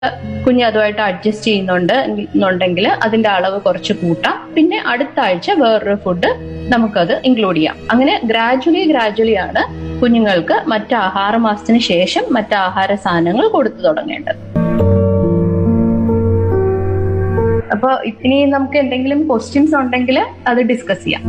കുഞ്ഞ് അതുമായിട്ട് അഡ്ജസ്റ്റ് ചെയ്യുന്നുണ്ട് എന്നുണ്ടെങ്കിൽ അതിന്റെ അളവ് കുറച്ച് കൂട്ടാം പിന്നെ അടുത്ത ആഴ്ച വേറൊരു ഫുഡ് നമുക്കത് ഇൻക്ലൂഡ് ചെയ്യാം അങ്ങനെ ഗ്രാജുവലി ഗ്രാജുവലി ആണ് കുഞ്ഞുങ്ങൾക്ക് മറ്റ് ആഹാര മാസത്തിന് ശേഷം മറ്റ് ആഹാര സാധനങ്ങൾ കൊടുത്തു തുടങ്ങേണ്ടത് അപ്പൊ ഇനി നമുക്ക് എന്തെങ്കിലും ക്വസ്റ്റ്യൻസ് ഉണ്ടെങ്കിൽ അത് ഡിസ്കസ് ചെയ്യാം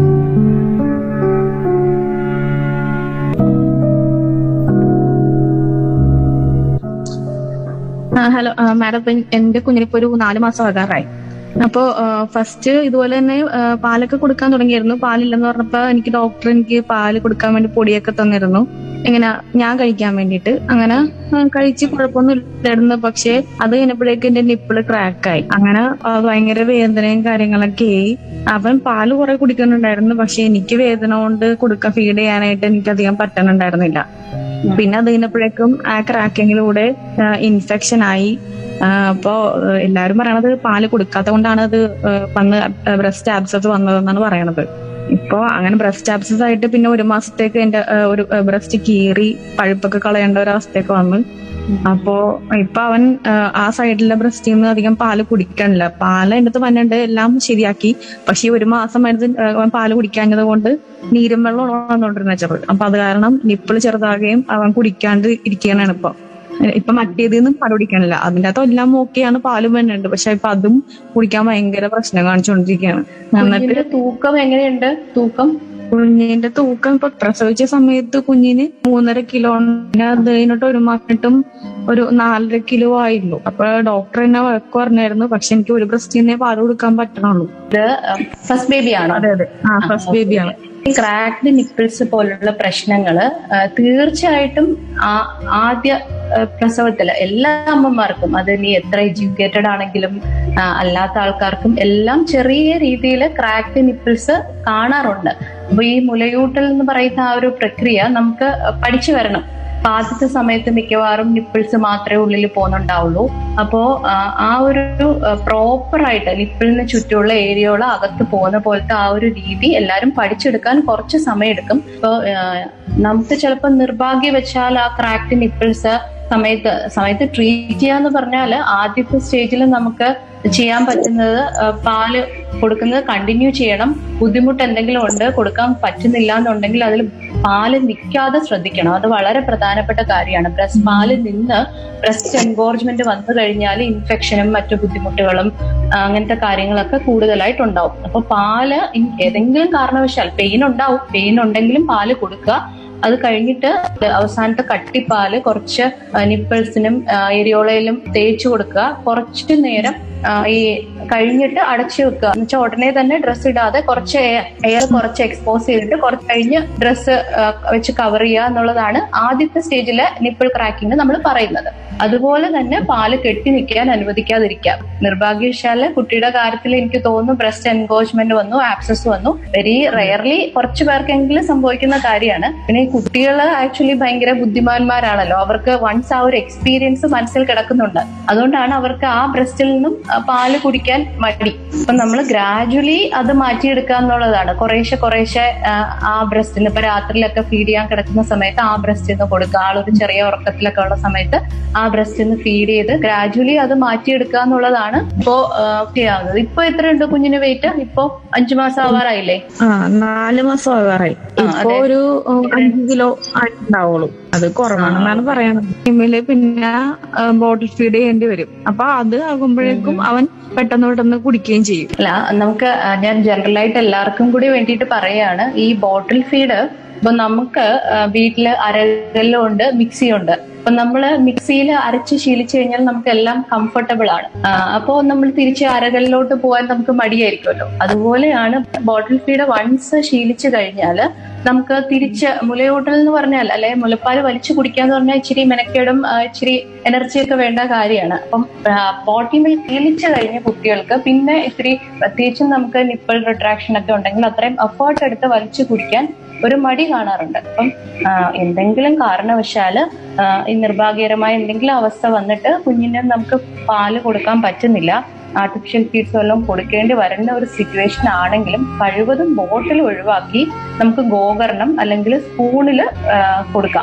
ഹലോ മാഡം ഇപ്പൊ എന്റെ കുഞ്ഞിനിപ്പോ ഒരു നാല് മാസം ആകാറായി അപ്പോ ഫസ്റ്റ് ഇതുപോലെ തന്നെ ആ, പാലൊക്കെ കൊടുക്കാൻ തുടങ്ങിയിരുന്നു പാലില്ലെന്ന് പറഞ്ഞപ്പോ എനിക്ക് ഡോക്ടർ എനിക്ക് പാല് കൊടുക്കാൻ വേണ്ടി പൊടിയൊക്കെ തന്നിരുന്നു ഇങ്ങനെ ഞാൻ കഴിക്കാൻ വേണ്ടിയിട്ട് അങ്ങനെ ആ, കഴിച്ച് കുഴപ്പമൊന്നും ഇല്ലായിരുന്നു പക്ഷെ അത് കഴിഞ്ഞപ്പോഴേക്കും എന്റെ നിപ്പിള് ക്രാക്കായി അങ്ങനെ ആ, ഭയങ്കര വേദനയും കാര്യങ്ങളൊക്കെ ആയി അവൻ പാല് കുറെ കുടിക്കുന്നുണ്ടായിരുന്നു പക്ഷെ എനിക്ക് വേദന കൊണ്ട് കൊടുക്കാൻ ഫീഡ് ചെയ്യാനായിട്ട് എനിക്ക് അധികം പറ്റുന്നുണ്ടായിരുന്നില്ല പിന്നെ അത് കഴിഞ്ഞപ്പോഴേക്കും ആ ക്രാക്കിങ്ങിലൂടെ ഇൻഫെക്ഷൻ ആയി ആ, അപ്പോ ആ, എല്ലാരും പറയണത് പാല് കൊടുക്കാത്ത കൊണ്ടാണ് അത് ആ, വന്ന് ബ്രസ്റ്റ് ആബ്സസ് വന്നതെന്നാണ് പറയണത് ഇപ്പൊ അങ്ങനെ ബ്രസ്റ്റ് ആബ്സസ് ആയിട്ട് പിന്നെ ഒരു മാസത്തേക്ക് എന്റെ ആ, ഒരു ബ്രസ്റ്റ് കീറി പഴുപ്പൊക്കെ കളയേണ്ട ഒരു അവസ്ഥയൊക്കെ വന്നു അപ്പോ ഇപ്പൊ അവൻ ആ, ആ സൈഡിലെ ബ്രസ്റ്റിൽ നിന്ന് അധികം പാല് കുടിക്കണില്ല പാല് എൻ്റെ അടുത്ത് വന്നിട്ട് എല്ലാം ശരിയാക്കി പക്ഷെ ഈ ഒരു മാസം ആയിട്ട് അവൻ പാല് കുടിക്കാഞ്ഞത് കൊണ്ട് നീരും വെള്ളം വന്നോണ്ടിരുന്ന ചെറുത് അപ്പൊ അത് കാരണം നിപ്പിള് ചെറുതാകുകയും അവൻ കുടിക്കാണ്ട് ഇരിക്കുകയാണ് ഇപ്പൊ ഇപ്പൊ മറ്റേതിൽ നിന്നും പാല് കുടിക്കണില്ല അതിന്റെ അകത്ത് എല്ലാം ഓക്കെയാണ് പാലും വേണ്ടുണ്ട് പക്ഷെ ഇപ്പൊ അതും കുടിക്കാൻ ഭയങ്കര പ്രശ്നം കാണിച്ചുകൊണ്ടിരിക്കുകയാണ് എന്നിട്ട് കുഞ്ഞിന്റെ തൂക്കം എങ്ങനെയുണ്ട് തൂക്കം കുഞ്ഞിന്റെ തൂക്കം ഇപ്പൊ പ്രസവിച്ച സമയത്ത് കുഞ്ഞിന് മൂന്നര കിലോ ഉണ്ട് അത് കഴിഞ്ഞിട്ട് ഒരു മാസമായിട്ടും ഒരു നാലര കിലോ ആയിരുന്നു അപ്പൊ ഡോക്ടർ എന്നെ വഴക്ക് പറഞ്ഞായിരുന്നു പക്ഷെ എനിക്ക് ഒരു ബ്രസ്റ്റിനെ പാല് കൊടുക്കാൻ പറ്റണുള്ളൂ ഇത് ഫസ്റ്റ് ബേബി ആണോ അതെ അതെ ആ ഫസ്റ്റ് ബേബിയാണ് ക്രാക്ഡ് നിപ്പിൾസ് പോലുള്ള പ്രശ്നങ്ങള് ആ, തീർച്ചയായിട്ടും ആ- ആദ്യ ആ, പ്രസവത്തില് എല്ലാ അമ്മമാർക്കും അത് നീ എത്ര എഡ്യൂക്കേറ്റഡ് ആണെങ്കിലും ആ, അല്ലാത്ത ആൾക്കാർക്കും എല്ലാം ചെറിയ രീതിയിൽ ക്രാക്ഡ് നിപ്പിൾസ് കാണാറുണ്ട് അപ്പൊ ഈ മുലയൂട്ടൽ എന്ന് പറയുന്ന ആ ഒരു പ്രക്രിയ നമുക്ക് പഠിച്ചു വരണം അപ്പൊ ആദ്യത്തെ സമയത്ത് മിക്കവാറും നിപ്പിൾസ് മാത്രമേ ഉള്ളിൽ പോകുന്നുണ്ടാവുള്ളൂ അപ്പോ ആ, ആ ഒരു പ്രോപ്പർ ആയിട്ട് നിപ്പിളിന് ചുറ്റുമുള്ള ഏരിയകൾ അകത്ത് പോകുന്ന പോലത്തെ ആ ഒരു രീതി എല്ലാരും പഠിച്ചെടുക്കാൻ കുറച്ച് സമയമെടുക്കും ഇപ്പൊ നമുക്ക് ചിലപ്പോൾ നിർഭാഗ്യവശാൽ ആ ക്രാക്ട് നിപ്പിൾസ് സമയത്ത് സമയത്ത് ട്രീറ്റ് ചെയ്യാന്ന് പറഞ്ഞാൽ ആദ്യത്തെ സ്റ്റേജിൽ നമുക്ക് ചെയ്യാൻ പറ്റുന്നത് ആ, പാല് കൊടുക്കുന്നത് കണ്ടിന്യൂ ചെയ്യണം ബുദ്ധിമുട്ട് എന്തെങ്കിലും ഉണ്ട് കൊടുക്കാൻ പറ്റുന്നില്ല എന്നുണ്ടെങ്കിൽ അതിൽ പാല് നിൽക്കാതെ ശ്രദ്ധിക്കണം അത് വളരെ പ്രധാനപ്പെട്ട കാര്യമാണ് ബ്രസ്റ്റ് പാല് നിന്ന് ബ്രസ്റ്റ് എൻഗോർജ്മെന്റ് വന്നു കഴിഞ്ഞാൽ ഇൻഫെക്ഷനും മറ്റു ബുദ്ധിമുട്ടുകളും ആ, അങ്ങനത്തെ കാര്യങ്ങളൊക്കെ കൂടുതലായിട്ടുണ്ടാവും അപ്പൊ പാല് ഇൻ- ഏതെങ്കിലും കാരണവശാൽ പെയിൻ ഉണ്ടാവും പെയിൻ ഉണ്ടെങ്കിലും പാല് കൊടുക്കുക അത് കഴിഞ്ഞിട്ട് അവസാനത്തെ കട്ടിപ്പാല് കുറച്ച് നിപ്പിൾസിനും ഏരിയോളയിലും തേച്ചു കൊടുക്കുക കുറച്ചു നേരം ആ, ഈ കഴിഞ്ഞിട്ട് അടച്ചു വെക്കുക എന്ന് വെച്ചാൽ ഉടനെ തന്നെ ഡ്രസ്സ് ഇടാതെ കുറച്ച് എയർ കുറച്ച് എക്സ്പോസ് ചെയ്തിട്ട് കുറച്ച് കഴിഞ്ഞ് ഡ്രസ്സ് വെച്ച് കവർ ചെയ്യുക എന്നുള്ളതാണ് ആദ്യത്തെ സ്റ്റേജിലെ നിപ്പിൾ ക്രാക്കിംഗ് നമ്മൾ പറയുന്നത് അതുപോലെ തന്നെ പാല് കെട്ടി നിൽക്കാൻ അനുവദിക്കാതിരിക്കുക നിർഭാഗ്യവശാല് കുട്ടിയുടെ കാര്യത്തിൽ എനിക്ക് തോന്നുന്നു ബ്രസ്റ്റ് എൻഗോജ്മെന്റ് വന്നു ആക്സസ് വന്നു വെരി റയർലി കുറച്ചു പേർക്കെങ്കിലും സംഭവിക്കുന്ന കാര്യമാണ് പിന്നെ ഈ കുട്ടികൾ ആക്ച്വലി ഭയങ്കര ബുദ്ധിമാന്മാരാണല്ലോ അവർക്ക് വൺസ് ആ ഒരു എക്സ്പീരിയൻസ് മനസ്സിൽ കിടക്കുന്നുണ്ട് അതുകൊണ്ടാണ് അവർക്ക് ആ ബ്രസ്റ്റിൽ നിന്നും ആ, പാല് കുടിക്കാൻ മടി അപ്പൊ നമ്മൾ ഗ്രാജുവലി അത് മാറ്റിയെടുക്കുക എന്നുള്ളതാണ് കുറേശ്ശെ കുറേശ്ശെ ആ, ആ ബ്രസ്റ്റിന് ഇപ്പൊ രാത്രിയിലൊക്കെ ഫീഡ് ചെയ്യാൻ കിടക്കുന്ന സമയത്ത് ആ ബ്രസ്റ്റിൽ നിന്ന് കൊടുക്കുക ആളൊരു ചെറിയ ഉറക്കത്തിലൊക്കെ ഉള്ള സമയത്ത് ആ ബ്രസ്റ്റിൽ നിന്ന് ഫീഡ് ചെയ്ത് ഗ്രാജുവലി അത് മാറ്റിയെടുക്കുക എന്നുള്ളതാണ് ഇപ്പോ ആ, ചെയ്യാവുന്നത് ഇപ്പൊ എത്രയുണ്ട് കുഞ്ഞിന് വെയിറ്റ് ഇപ്പോ അഞ്ചു മാസം ആവാറായില്ലേ ആ നാല് മാസം ആകാറായി ആ, ഇപ്പൊ അതെ. ഒരു ഉം, അഞ്ച് കിലോ ആയിട്ടുണ്ടാവുള്ളൂ അത് കുറവാണെന്നാണ് പറയണത് ടൈമില് പിന്നെ ബോട്ടിൽ ഫീഡ് ചെയ്യേണ്ടി വരും അപ്പൊ അത് ആകുമ്പോഴേക്കും അവൻ പെട്ടെന്ന് പെട്ടെന്ന് കുടിക്കുകയും ചെയ്യും അല്ല നമുക്ക് ആ, ഞാൻ ജനറൽ ആയിട്ട് എല്ലാവർക്കും കൂടി വേണ്ടിയിട്ട് പറയാണ് ഈ ബോട്ടിൽ ഫീഡ് ഇപ്പൊ നമുക്ക് ആ, വീട്ടില് അരകല്ലും ഉണ്ട് മിക്സി ഉണ്ട് അപ്പൊ നമ്മള് മിക്സിയിൽ അരച്ച് ശീലിച്ചു കഴിഞ്ഞാൽ നമുക്ക് എല്ലാം കംഫർട്ടബിൾ ആണ് ആ, അപ്പോ നമ്മൾ തിരിച്ച് അരകല്ലിലോട്ട് പോകാൻ നമുക്ക് മടിയായിരിക്കുമല്ലോ അതുപോലെയാണ് ബോട്ടിൽ ഫീഡ് വൺസ് ശീലിച്ചു കഴിഞ്ഞാൽ നമുക്ക് തിരിച്ച് മുലയൂട്ടൽ എന്ന് പറഞ്ഞാൽ അല്ലെ മുലപ്പാൽ വലിച്ചു കുടിക്കാന്ന് പറഞ്ഞാൽ ഇച്ചിരി മെനക്കേടും ആ, ഇച്ചിരി എനർജി ഒക്കെ വേണ്ട കാര്യമാണ് അപ്പം ബോട്ടി മിൽക്ക് ശീലിച്ചു കഴിഞ്ഞ കുട്ടികൾക്ക് പിന്നെ ഇത്തിരി പ്രത്യേകിച്ചും നമുക്ക് നിപ്പിൾ റിട്രാക്ഷൻ ഒക്കെ ഉണ്ടെങ്കിൽ അത്രയും എഫേർട്ട് എടുത്ത് വലിച്ചു കുടിക്കാൻ ഒരു മടി കാണാറുണ്ട് അപ്പം ആ, എന്തെങ്കിലും കാരണവശാല് ആ, ഈ നിർഭാഗ്യകരമായ എന്തെങ്കിലും അവസ്ഥ വന്നിട്ട് കുഞ്ഞിന് നമുക്ക് പാല് കൊടുക്കാൻ പറ്റുന്നില്ല ആർട്ടിഫിഷ്യൽ ഫീഡ്സ് വല്ലതും കൊടുക്കേണ്ടി വരുന്ന ഒരു സിറ്റുവേഷൻ ആണെങ്കിലും കഴിവതും ബോട്ടിൽ ഒഴിവാക്കി നമുക്ക് ഗോകർണം അല്ലെങ്കിൽ സ്പൂണിൽ കൊടുക്കാം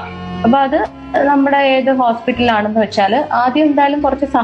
അപ്പൊ അത് നമ്മുടെ ഏത് ഹോസ്പിറ്റലാണെന്ന് വെച്ചാൽ ആദ്യം എന്തായാലും കുറച്ച്